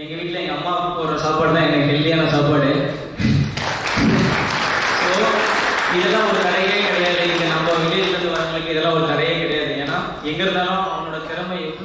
எங்கள் வீட்டில் எங்கள் அம்மா போடுற சாப்பாடு தான் எனக்கு ஹெல்த்தியான சாப்பாடு ஸோ இதெல்லாம் ஒரு கடையே கிடையாது இங்கே நம்ம வில்லேஜ்லேருந்து வரவங்களுக்கு இதெல்லாம் ஒரு கடையே கிடையாது ஏன்னா எங்கே இருந்தாலும் அவனோட திறமை எவ்வளோ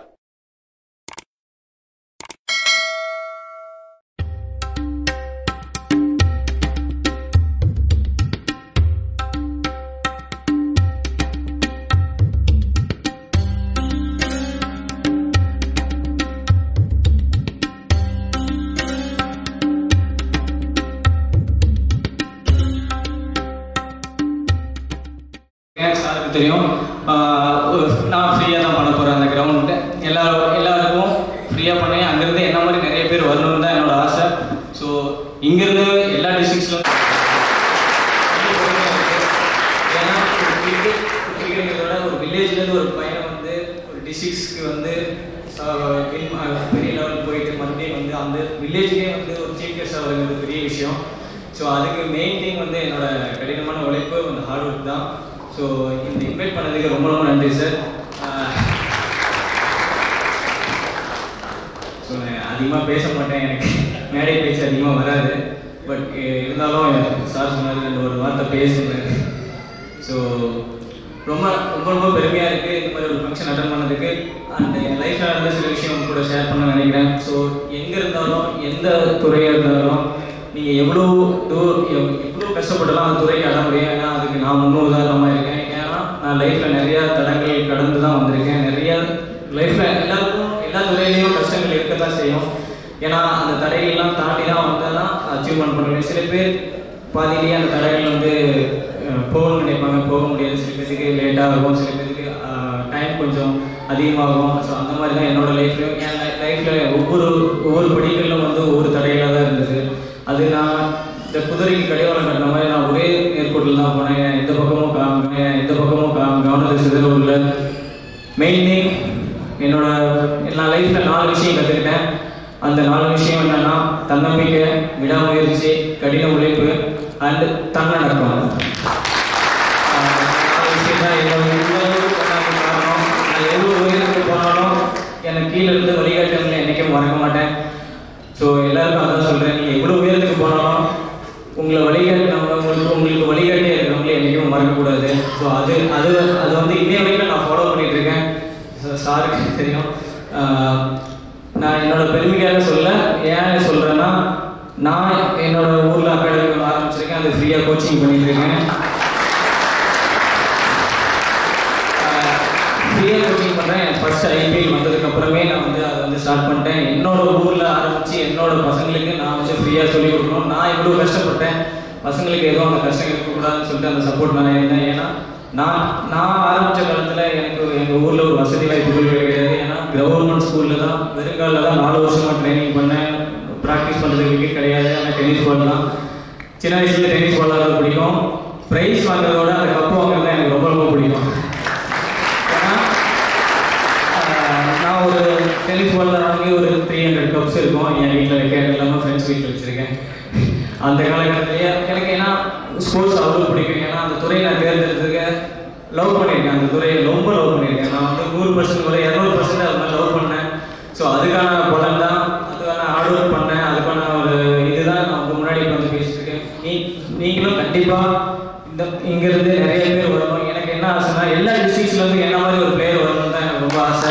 ஏன் சாருக்கு தெரியும் ஆஹ் ஒரு நான் ஃப்ரீயாக தான் பண்ண போகிறேன் அந்த கிரவுண்டு எல்லாரும் எல்லாருக்கும் ஃப்ரீயாக பண்ணி அங்கேருந்து என்ன மாதிரி நிறைய பேர் வரணும்னு தான் என்னோட ஆசை ஸோ இங்கேருந்து எல்லா டிஸ்ட்ரிக்ஸ்லும் ஏன்னா ஒரு cricket cricketங்கிறத விட ஒரு வில்லேஜ்லேருந்து ஒரு பையன் வந்து ஒரு டிஸ்ட்ரிக்ஸ்க்கு வந்து ச- win- அஹ் பெரிய லெவல் போயிட்டு மறுபடியும் வந்து அந்த வில்லேஜ்லேயே வந்து ஒரு சீஃப் கெஸ்டாக வருங்கிறது பெரிய விஷயம் ஸோ அதுக்கு மெயின் திங் வந்து என்னோட கடினமான உழைப்பு அந்த ஹார்ட் ஒர்க் தான் ஸோ இந்த இன்வைட் பண்ணதுக்கு ரொம்ப ரொம்ப நன்றி சார் ஸோ நான் அதிகமாக பேச மாட்டேன் எனக்கு மேடை பேச்சு அதிகமாக வராது பட் இருந்தாலும் சார் சொன்னாரு ரெண்டு ஒரு வார்த்தை பேசுனேன் ஸோ ரொம்ப ரொம்ப ரொம்ப பெருமையாக இருக்குது இந்த மாதிரி ஒரு ஃபங்க்ஷன் அட்டன் பண்ணதுக்கு அண்ட் என் லைஃப்பில் நடந்த சில விஷயம் உங்க கூட ஷேர் பண்ண நினைக்கிறேன் ஸோ எங்கே இருந்தாலும் எந்த துறையாக இருந்தாலும் நீங்கள் எவ்வளோ தூர் எவ்- எவ்வளோ கஷ்டப்பட்டாலும் அந்த துறைக்கு அட முடியும் ஏன்னா அதுக்கு நான் முன் உதாரணமாக இருக்கேன் ஏன்னா நான் லைஃப்பில் நிறையா தடங்கள் கடந்து தான் வந்திருக்கேன் நிறைய லைஃப்பில் எல்லாருக்கும் எல்லா துறையிலையும் கஷ்டங்கள் இருக்க தான் செய்யும் ஏன்னா அந்த தடைகள்லாம் தாண்டி தான் வந்தால் தான் அச்சீவ்மெண்ட் பண்ண முடியும் சில பேர் பாதியிலேயே அந்த தடைகள் வந்து அஹ், போகணும்னு நினைப்பாங்க போக முடியாது சில பேருக்கு லேட்டாக இருக்கும் சில பேருக்கு டைம் கொஞ்சம் அதிகமாகும் ஸோ அந்த மாதிரி தான் என்னோட லைஃப்லையும் என் லைஃப்பில் ஒவ்வொரு ஒவ்வொரு படிகளிலும் வந்து ஒவ்வொரு தடைகளாக தான் இருந்தது அது நான் இந்த குதிரைக்கு கடிவாளம் கட்டின மாதிரி நான் ஒரே நேர்கோட்டில் தான் போனேன் எந்த பக்கமும் காமிங்க எந்த பக்கமும் காம கவனத்தை சிதற உள்ள மெயின் திங் என்னோட நான் லைஃப்பில் நாலு விஷயம் கற்றுக்கிட்டேன் அந்த நாலு விஷயம் என்னன்னா தன்னம்பிக்கை விடாமுயற்சி கடின உழைப்பு அண்ட் தன்னடக்கம் ஆஹ் நாலு விஷயம் தான் என்னோட இந்த அளவுக்கு கொண்டாந்து காரணம் நான் எவ்வளோ உயரத்துக்கு போனாலும் எனக்கு கீழே இருந்து வழிகாட்டுறதுல என்றைக்கும் மறக்க மாட்டேன் ஸோ எல்லாருக்கும் அதான் சொல்கிறேன் நீங்கள் எவ்வளோ உயரத்துக்கு போனாலும் உங்களை வழிகாட்டினவங்க உங்களுக்கு உங்களுக்கு வழிகாட்டியே இருக்கிறவங்களே என்றைக்கும் மறக்கக்கூடாது ஸோ அது அது அது வந்து இன்னைய வரைக்கும் நான் ஃபாலோ பண்ணிட்டு இருக்கேன் ச- சாருக்கு தெரியும் ஆஹ் நான் என்னோட பெருமைக்காக சொல்ல ஏன் சொல்கிறேன்னா நான் என்னோட ஊரில் அகாடமி ஒன்று ஆரம்பிச்சிருக்கேன் அது ஃப்ரீயாக கோச்சிங் பண்ணிட்டு இருக்கேன் ஃப்ரீயாக கோச்சிங் பண்ணுறேன் எனக்கு ஃபர்ஸ்ட் ஐபிஎல் வந்ததுக்கு அப்புறமே நான் வந்து அதை வந்து ஸ்டார்ட் பண்ணிட்டேன் என்னோட ஊரில் ஆரம்பித்து என்னோட பசங்களுக்கு நான் வந்து ஃப்ரீயாக சொல்லிக் கொடுக்கணும் நான் இவ்வளோ கஷ்டப்பட்டேன் பசங்களுக்கு எதுவும் அந்த கஷ்டம் இருக்கக்கூடாதுன்னு சொல்லிட்டு அந்த சப்போர்ட் நான் இருந்தேன் ஏன்னா நான் நான் ஆரம்பித்த காலத்தில் எனக்கு எங்கள் ஊரில் ஒரு வசதி வாய்ப்புகள் கிடையாது ஏன்னா கவர்மெண்ட் ஸ்கூலில் தான் வெறுங்காலில் தான் நாலு வருஷமாக ட்ரைனிங் பண்ணேன் ப்ராக்டிஸ் பண்ணுறதுக்கு கிடையாது ஆனால் டென்னிஸ் பால் தான் சின்ன வயசுல டென்னிஸ் பால் தான் பிடிக்கும் ப்ரைஸ் வாங்குறதோட அந்த கப்பு வாங்குறது தான் எனக்கு ரொம்ப ரொம்ப பிடிக்கும் ஏன்னா, ஆஹ், நான் ஒரு டென்னிஸ் பாலில் வாங்கி ஒரு த்ரீ ஹண்ட்ரட் கப்ஸ் இருக்கும் என் வீட்டில் வைக்க எல்லாமே ஃப்ரெண்ட்ஸ் வீட்டில் வச்சுருக்கேன் அந்த காலகட்டத்திலேயே எனக்கு ஏன்னா ஸ்போர்ட்ஸ் அவ்வளோ பிடிக்கும் ஏன்னா அந்த துறையை நான் தேர்ந்தெடுத்ததுக்கு லவ் பண்ணியிருக்கேன் அந்த துறையை ரொம்ப லவ் பண்ணியிருக்கேன் நான் வந்து நூறு பர்சன்ட் கூட இரநூறு பர்சன்ட் அது மாதிரி லவ் பண்ணேன் ஸோ அதுக்கான பலன் தான் அதுக்கான ஹார்ட் ஒர்க் பண்ணேன் அதுக்கான ஒரு இதுதான் நான் உங்க முன்னாடி இப்ப வந்து பேசிட்டு இருக்கேன் நீ நீங்களும் கண்டிப்பாக இந்த இங்கிருந்து நிறைய பேர் வரணும் எனக்கு என்ன ஆசைன்னா எல்லா டிஸ்ட்ரிக்ஸ்ல இருந்து என்ன மாதிரி ஒரு பிளேயர் வரணும்னு தான் எனக்கு ரொம்ப ஆசை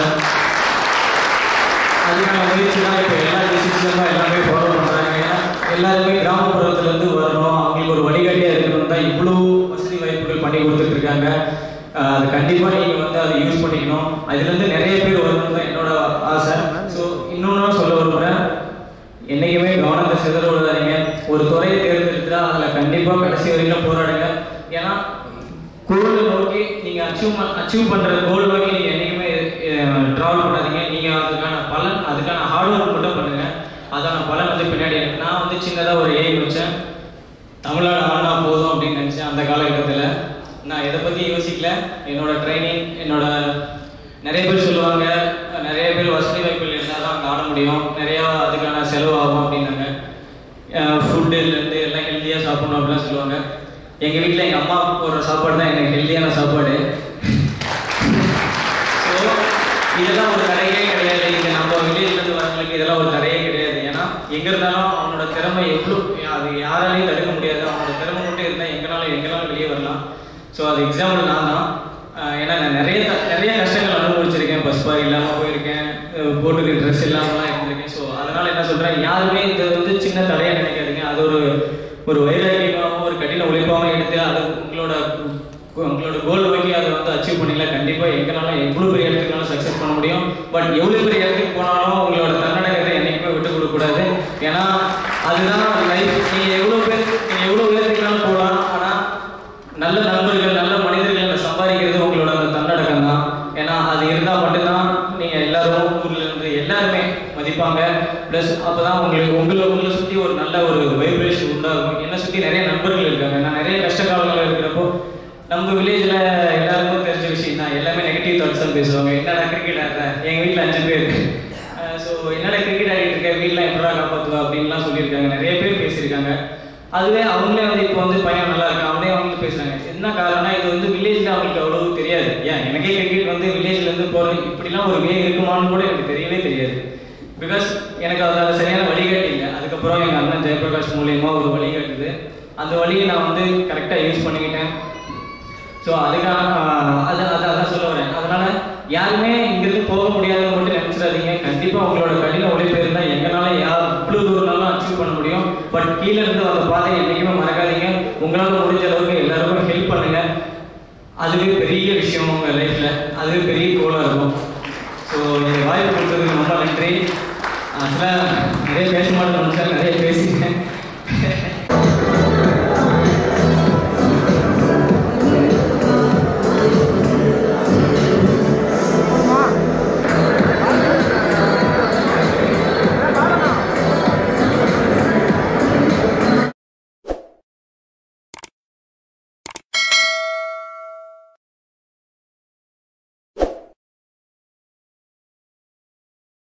அதுக்கான முயற்சி தான் இப்போ எல்லா டிஸ்ட்ரிக்ஸ்லும் எல்லாமே ஃபாலோ பண்ணுறாங்க ஏன்னா எல்லாருமே கிராமப்புறத்துல இருந்து வரணும் அவங்களுக்கு ஒரு வழிகாட்டியாக இருக்கணும் தான் இவ்வளோ வசதி வாய்ப்புகள் பண்ணி கொடுத்துட்டு இருக்காங்க ஆஹ் அது கண்டிப்பாக நீங்கள் வந்து அதை யூஸ் பண்ணிக்கணும் அதுலேருந்து நிறைய பேர் வரணும் தான் என்னோட ஆசை ஸோ இன்னொன்று சொல்ல விரும்புகிறேன் என்னைக்குமே கவனத்தை சிதற விடாதீங்க ஒரு துறையை தேர்ந்தெடுத்தா அதில் கண்டிப்பாக கடைசி வரைக்கும் போராடுங்க ஏன்னா கோலை நோக்கி நீங்கள் அச்சீவ் அச்சீவ் பண்ணுற கோல் நோக்கி நீங்கள் என்றைக்குமே ட்ராவல் பண்ணாதீங்க நீங்கள் அதுக்கான பலன் அதுக்கான ஹார்ட் ஒர்க் மட்டும் பண்ணுங்க அதான பலன் வந்து பின்னாடி இருக்கு. நான் வந்து சின்னதாக ஒரு எய்ம் வச்சேன் தமிழ்நாடு ஆனா போதும் அப்படின்னு நினச்சேன் அந்த காலகட்டத்தில் நான் எதை பற்றி யோசிக்கல என்னோட ட்ரைனிங் என்னோட நிறைய பேர் சொல்லுவாங்க நிறைய பேர் வசதி வாய்ப்புகள் இருந்தால் தான் அங்கே ஆட முடியும் நிறையா அதுக்கான செலவு ஆகும் அப்படின்னாங்க ஃபுட்டுலேருந்து எல்லாம் ஹெல்த்தியாக சாப்பிடணும் அப்படிலாம் சொல்லுவாங்க எங்கள் வீட்டில் எங்கள் அம்மா போடுற சாப்பாடு தான் எனக்கு ஹெல்த்தியான சாப்பாடு ஸோ இதெல்லாம் ஒரு கடையே கிடையாது இங்கே நம்ம வில்லேஜ்லேருந்து வரவங்களுக்கு இதெல்லாம் இதெல்லாம் ஒரு தடையே கிடையாது ஏன்னா எங்க இருந்தாலும் அவனோட திறமை எவ்வளோ அது யாராலையும் தடுக்க முடியாது அவனோட திறமை மட்டும் இருந்தால் எங்கனாலும் எங்கனாலும் வெளியே வரலாம் ஸோ அது எக்ஸாம்பிள் நான் தான் ஆஹ் ஏன்னா நான் நிறைய க- நிறைய கஷ்டங்கள் அனுபவிச்சிருக்கேன் பஸ் பார் இல்லாமல் போயிருக்கேன் அஹ் போட்டுக்க ட்ரெஸ் இல்லாமலாம் இருந்திருக்கேன் ஸோ அதனால என்ன சொல்கிறேன் யாருமே இது வந்து சின்ன தடையாக நினைக்காதீங்க அது ஒரு ஒரு வைராக்கியமாகவும் ஒரு கடின உழைப்பாகவும் எடுத்து அது உங்களோட உங்களோட கோல் நோக்கி அதை வந்து அச்சீவ் பண்ணீங்களா கண்டிப்பாக எங்கனாலும் எவ்வளோ பெரிய இடத்துக்குனாலும் சக்ஸஸ் பண்ண முடியும் பட் எவ்வளோ பெரிய இடத்துக்கு போனாலும் உங்களோட தன்னடக்கத்தை என்றைக்குமே விட்டு கொடுக்கக்கூடாது ஏன்னா அதுதான் லைஃப் நீங்கள் எவ்வளோ பேர் நீங்கள் எவ்வளோ உயரத்துக்குனாலும் போகலாம் ஆனால் நல்ல நண்பர்கள் நல்ல மனிதர்களை சம்பாதிக்கிறது உங்களோட அந்த தன்னடக்கம் தான் ஏன்னா அது இருந்தால் மட்டும்தான் நீங்கள் எல்லாரும் ஊர்ல இருந்து எல்லாருமே மதிப்பாங்க ப்ளஸ் அப்போ தான் உங்களுக்கு உங்களை உங்களை சுற்றி ஒரு நல்ல ஒரு வைப்ரேஷன் உண்டாகும் என்னை சுற்றி நிறைய நண்பர்கள் இருக்காங்க நான் நிறைய கஷ்ட காலங்கள் இருக்கிறப்போ நம்ம வில்லேஜில் எல்லாருக்கும் தெரிஞ்ச விஷயம் தான் எல்லாமே நெகட்டிவ் தாட்ஸ் தான் பேசுவாங்க என்னடா கிரிக்கெட் ஆடுற எங்கள் வீட்டில் அஞ்சு பேர் ஸோ என்னடா கிரிக்கெட் ஆடிட்டு இருக்க வீட்டில் எப்படா காப்பாற்றுவா அப்படின்லாம் சொல்லியிருக்காங்க நிறைய பேர் பேசியிருக்காங்க அதுவே அவங்களே வந்து இப்போ வந்து பையன் நல்லா இருக்கான் அவனே அவங்களுக்கு பேசுறாங்க என்ன காரணம்னா இது வந்து வில்லேஜில் அவங்களுக்கு அவ்வளவு தெரியாது ஏன் எனக்கே கிரிக்கெட் வந்து வில்லேஜ்ல இருந்து போகிறது இப்படிலாம் ஒரு வே இருக்குமான்னு கூட எனக்கு தெரியவே தெரியாது பிகாஸ் எனக்கு அதில் சரியான வழிகாட்டி இல்லை அதுக்கப்புறம் எங்கள் அண்ணன் ஜெயபிரகாஷ் மூலியமா ஒரு வழிகாட்டுது அந்த வழியை நான் வந்து கரெக்டாக யூஸ் பண்ணிக்கிட்டேன் ஸோ அதுக்கான ஆஹ், அது அது அதான் சொல்ல வரேன் அதனால யாருமே இங்கிருந்து போக முடியாதுன்னு மட்டும் நினைச்சிடாதீங்க கண்டிப்பாக உங்களோட கடின உழைப்பு இருந்தால் எங்கனால யார் இவ்வளோ தூரம்னாலும் அச்சீவ் பண்ண முடியும் பட் கீழே இருந்து அந்த பாதையை என்றைக்குமே மறக்காதீங்க உங்களால் முடிஞ்ச அளவுக்கு எல்லாருக்கும் ஹெல்ப் பண்ணுங்க அதுவே பெரிய விஷயம் உங்கள் லைஃப்பில் அதுவே பெரிய கோலாக இருக்கும் ஸோ எனக்கு வாய்ப்பு கொடுத்ததுக்கு ரொம்ப நன்றி ஆக்சுவலாக நிறைய பேச மாட்டேன் நினைச்சா நிறைய பேசிட்டேன்